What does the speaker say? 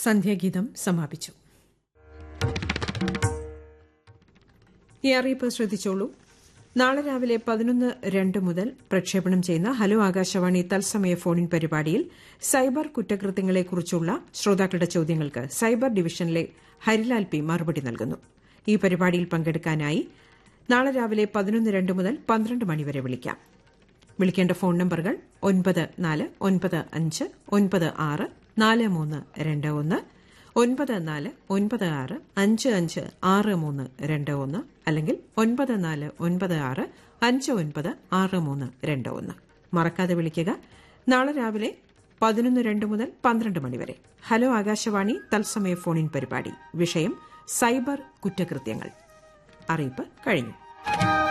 സന്ധ്യാഗീതം സമാപിച്ചു ഈ അറിയിപ്പ് ശ്രദ്ധിച്ചോളൂ നാളെ രാവിലെ പതിനൊന്ന് രണ്ട് മുതൽ പ്രക്ഷേപണം ചെയ്യുന്ന ഹലോ ആകാശവാണി തത്സമയ ഫോണിൻ പരിപാടിയിൽ സൈബർ കുറ്റകൃത്യങ്ങളെക്കുറിച്ചുള്ള ശ്രോതാക്കളുടെ ചോദ്യങ്ങൾക്ക് സൈബർ ഡിവിഷനിലെ ഹരിലാൽ പി മറുപടി നൽകുന്നു ഈ പരിപാടിയിൽ പങ്കെടുക്കാനായി നാളെ രാവിലെ പതിനൊന്ന് രണ്ട് മുതൽ പന്ത്രണ്ട് മണിവരെ വിളിക്കാം വിളിക്കേണ്ട ഫോൺ നമ്പറുകൾ ഒൻപത് നാല് ഒൻപത് അഞ്ച് ഒൻപത് ആറ് നാല് മൂന്ന് രണ്ട് ഒന്ന് ഒൻപത് നാല് ഒൻപത് ആറ് അഞ്ച് അഞ്ച് ആറ് മൂന്ന് രണ്ട് ഒന്ന് അല്ലെങ്കിൽ ഒൻപത് നാല് ഒൻപത് ആറ് അഞ്ച് ഒൻപത് ആറ് മൂന്ന് രണ്ട് ഒന്ന് മറക്കാതെ വിളിക്കുക നാളെ രാവിലെ പതിനൊന്ന് രണ്ട് മുതൽ പന്ത്രണ്ട് മണിവരെ ഹലോ ആകാശവാണി തത്സമയ ഫോണിൻ പരിപാടി വിഷയം സൈബർ കുറ്റകൃത്യങ്ങൾ അറിയിപ്പ് കഴിഞ്ഞു